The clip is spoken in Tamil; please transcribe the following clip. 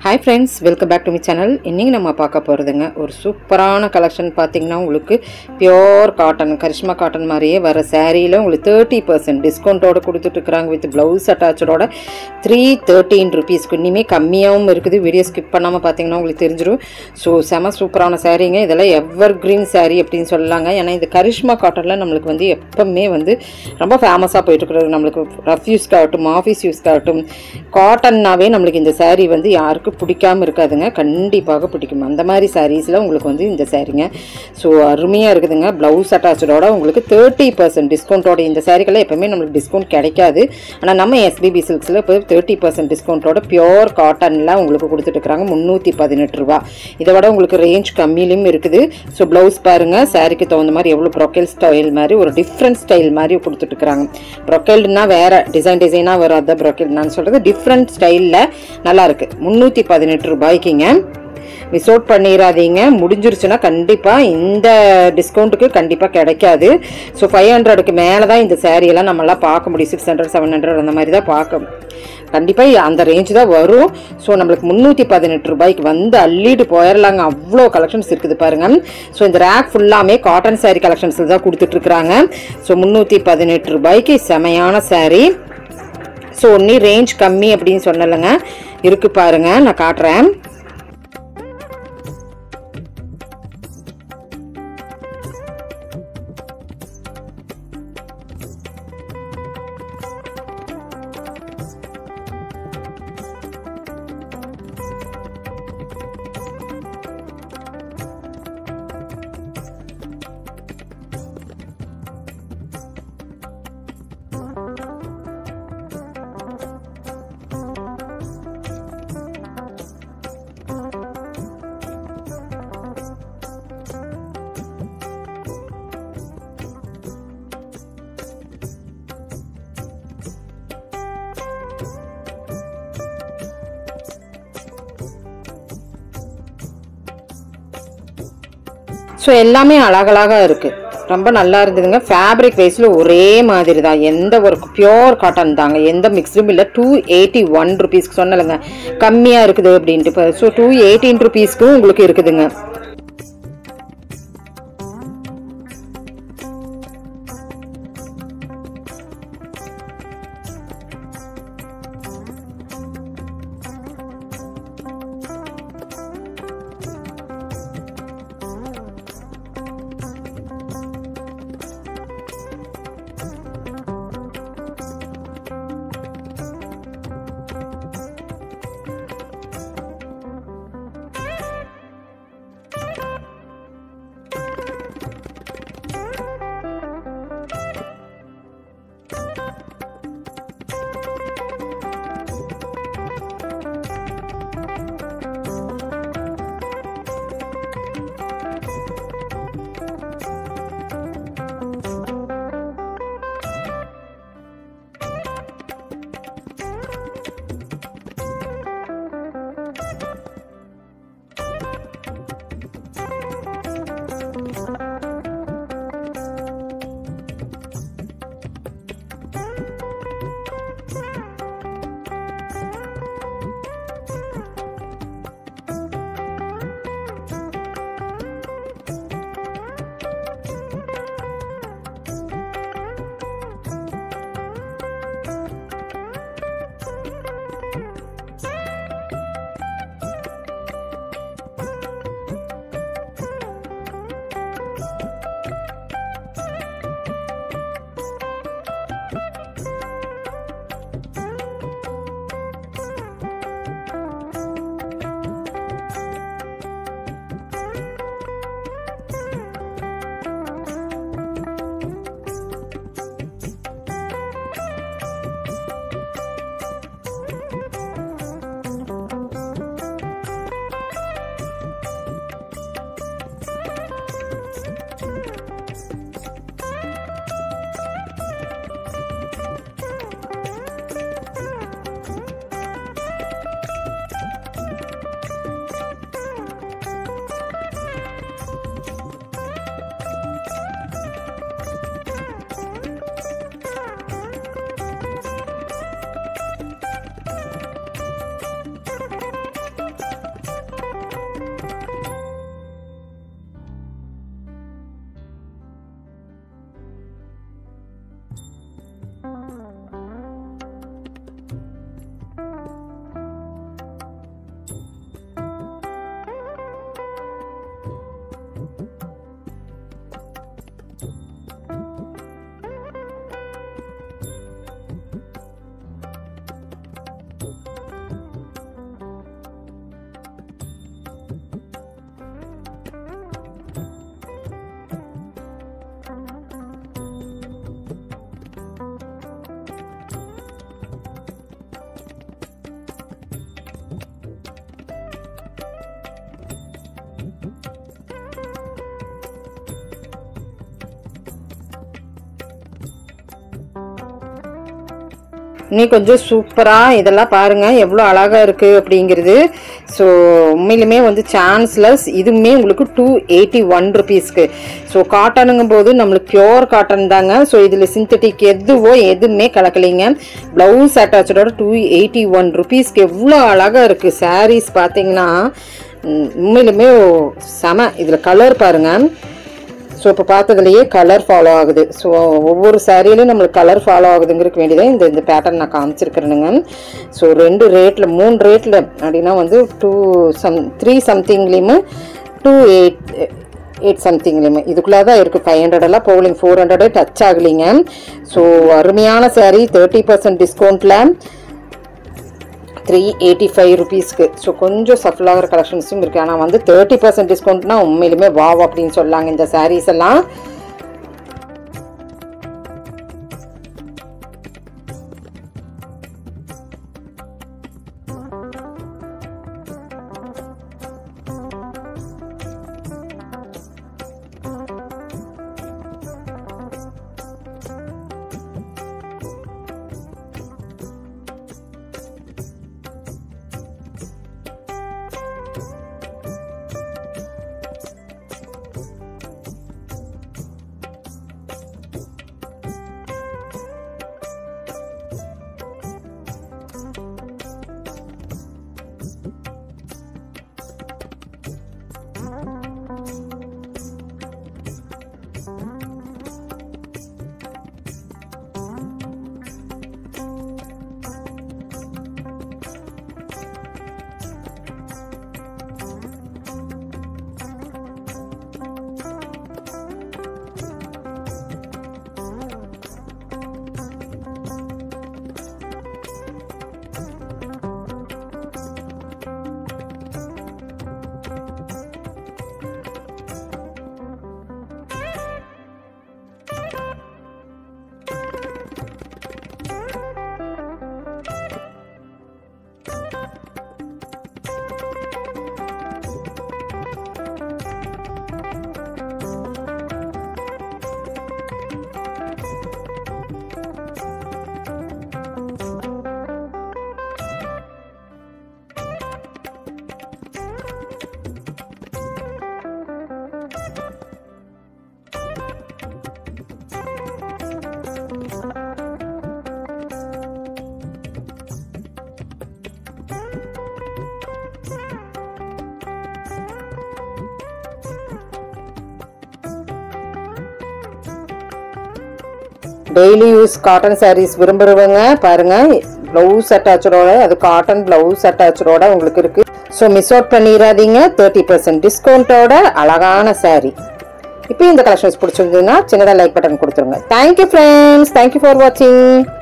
hi friends welcome back to me channel இன்றைக்கி நம்ம பார்க்க போகிறதுங்க ஒரு சூப்பரான கலெக்ஷன் பார்த்தீங்கன்னா உங்களுக்கு பியோர் காட்டன் கரிஷ்மா காட்டன் மாதிரியே வர சாரியில் உங்களுக்கு தேர்ட்டி பர்சன்ட் டிஸ்கவுண்ட்டோட கொடுத்துட்ருக்குறாங்க வித் ப்ளவுஸ் அட்டாச்சோட த்ரீ தேர்ட்டீன் ருபீஸ்க்கு இனிமேல் கம்மியாகவும் இருக்குது வீடியோ ஸ்கிப் பண்ணாமல் பார்த்தீங்கன்னா உங்களுக்கு தெரிஞ்சிடும் ஸோ செம சூப்பரான சாரீங்க இதெல்லாம் எவர் கிரீன் சாரீ அப்படின்னு சொல்லலாங்க ஏன்னா இந்த கரிஷ்மா காட்டனில் நம்மளுக்கு வந்து எப்பவுமே வந்து ரொம்ப ஃபேமஸாக போயிட்டுருக்குறது நம்மளுக்கு ரஃப் யூஸ்க்காகட்டும் ஆஃபீஸ் யூஸ்க்காகட்டும் காட்டன்னாவே நம்மளுக்கு இந்த saree வந்து யாருக்கும் பிடிக்காம இருக்காதுங்க கண்டிப்பாக பிடிக்கும் அந்த மாதிரி சாரீஸில் உங்களுக்கு வந்து இந்த சாரீங்க ஸோ அருமையாக இருக்குதுங்க ப்ளவுஸ் அட்டாச்சோட உங்களுக்கு தேர்ட்டி பர்சன்ட் டிஸ்கவுண்ட்டோட இந்த சாரீக்கெல்லாம் எப்பவுமே நம்மளுக்கு டிஸ்கவுண்ட் கிடைக்காது ஆனால் நம்ம எஸ்பிபி சில்க்ஸில் இப்போ தேர்ட்டி பர்சன்ட் டிஸ்கவுண்ட்டோட பியோர் காட்டனில் உங்களுக்கு கொடுத்துட்ருக்காங்க முந்நூற்றி பதினெட்டு ரூபா இதை விட உங்களுக்கு ரேஞ்ச் கம்மியிலும் இருக்குது ஸோ ப்ளவுஸ் பாருங்கள் சாரீக்கு தகுந்த மாதிரி எவ்வளோ ப்ரொக்கேல் ஸ்டைல் மாதிரி ஒரு டிஃப்ரெண்ட் ஸ்டைல் மாதிரி கொடுத்துட்ருக்குறாங்க ப்ரொக்கேல்டுனா வேறு டிசைன் டிசைனாக வரும் அதான் ப்ரொக்கேல் நான் சொல்கிறது டிஃப்ரெண்ட் ஸ்டைலில் நல்லாயிருக்கு முந்நூற்றி பதினெட்டு ரூபாய்க்குங்க மிஸ் அவுட் பண்ணிடாதீங்க முடிஞ்சிருச்சுன்னா கண்டிப்பாக இந்த டிஸ்கவுண்ட்டுக்கு கண்டிப்பாக கிடைக்காது ஸோ ஃபைவ் ஹண்ட்ரடுக்கு மேலே தான் இந்த சேரீயெல்லாம் நம்மளாம் பார்க்க முடியும் சிக்ஸ் ஹண்ட்ரட் செவன் ஹண்ட்ரட் அந்த மாதிரி தான் பார்க்க கண்டிப்பாக அந்த ரேஞ்ச் தான் வரும் ஸோ நம்மளுக்கு முந்நூற்றி பதினெட்டு ரூபாய்க்கு வந்து அள்ளிட்டு போயிடலாங்க அவ்வளோ கலெக்ஷன்ஸ் இருக்குது பாருங்க ஸோ இந்த ரேக் ஃபுல்லாமே காட்டன் saree கலெக்ஷன்ஸில் தான் கொடுத்துட்ருக்குறாங்க ஸோ முந்நூற்றி பதினெட்டு ரூபாய்க்கு செமையான saree ஸோ ஒன்றி ரேஞ்ச் கம்மி அப்படின்னு சொன்னலைங்க இருக்கு பாருங்க நான் காட்டுறேன் ஸோ எல்லாமே அழகழகாக இருக்குது ரொம்ப நல்லா இருந்ததுங்க ஃபேப்ரிக் வைஸில் ஒரே மாதிரி தான் எந்த ஒரு பியோர் காட்டன் தாங்க எந்த மிக்ஸ்டும் இல்லை டூ எயிட்டி ஒன் ருபீஸ்க்கு சொன்னலைங்க கம்மியாக இருக்குது அப்படின்ட்டு இப்போ ஸோ டூ எயிட்டீன் ருபீஸ்க்கும் உங்களுக்கு இருக்குதுங்க இன்னும் கொஞ்சம் சூப்பராக இதெல்லாம் பாருங்கள் எவ்வளோ அழகாக இருக்குது அப்படிங்கிறது ஸோ உண்மையிலுமே வந்து சான்ஸ்லெஸ் இதுவுமே உங்களுக்கு டூ எயிட்டி ஒன் ருபீஸ்க்கு ஸோ காட்டனுங்கும் போது நம்மளுக்கு பியோர் காட்டன் தாங்க ஸோ இதில் சிந்தட்டிக் எதுவோ எதுவுமே கலக்கலைங்க ப்ளவுஸ் அட்டாச்சோட டூ எயிட்டி ஒன் ருபீஸ்க்கு எவ்வளோ அழகாக இருக்குது சாரீஸ் பார்த்தீங்கன்னா உம், உண்மையிலுமே செம இதில் கலர் பாருங்கள் ஸோ இப்போ பார்த்ததுலையே கலர் ஃபாலோ ஆகுது ஸோ ஒவ்வொரு சாரியிலும் நம்மளுக்கு கலர் ஃபாலோ ஆகுதுங்கிறதுக்கு வேண்டியதே இந்த இந்த பேட்டர்ன் நான் காமிச்சிருக்கிறேனுங்க ஸோ ரெண்டு ரேட்டில் மூணு ரேட்டில் அப்படின்னா வந்து டூ சம் த்ரீ சம்திங்லேயுமே டூ எயிட் எயிட் சம்திங்லேயுமே இதுக்குள்ளே தான் இருக்குது ஃபைவ் ஹண்ட்ரட் எல்லாம் போகலிங்க ஃபோர் ஹண்ட்ரடே டச் ஆகலைங்க ஸோ அருமையான saree தேர்ட்டி பர்சன்ட் டிஸ்கவுண்ட்டில் த்ரீ எயிட்டி ஃபைவ் ருபீஸ்க்கு ஸோ கொஞ்சம் சஃபில் ஆகிற கலெக்ஷன்ஸும் இருக்குது ஆனால் வந்து தேர்ட்டி பர்சன்ட் டிஸ்கவுண்ட்னா உண்மையிலுமே வாவ் அப்படின்னு சொல்லாங்க இந்த சாரீஸ் எல்லாம் டெய்லி யூஸ் காட்டன் sarees விரும்புறவங்க பாருங்க ப்ளவுஸ் அட்டாச்சோட அது காட்டன் ப்ளவுஸ் அட்டாச்சோட உங்களுக்கு இருக்கு ஸோ மிஸ் அவுட் பண்ணிடாதீங்க தேர்ட்டி பர்சன்ட் டிஸ்கவுண்ட்டோட அழகான saree இப்போ இந்த கலெக்ஷன்ஸ் பிடிச்சிருந்ததுன்னா சின்னதாக லைக் பட்டன் கொடுத்துருங்க தேங்க்யூ ஃப்ரெண்ட்ஸ் தேங்க்யூ ஃபார் வாட்சிங்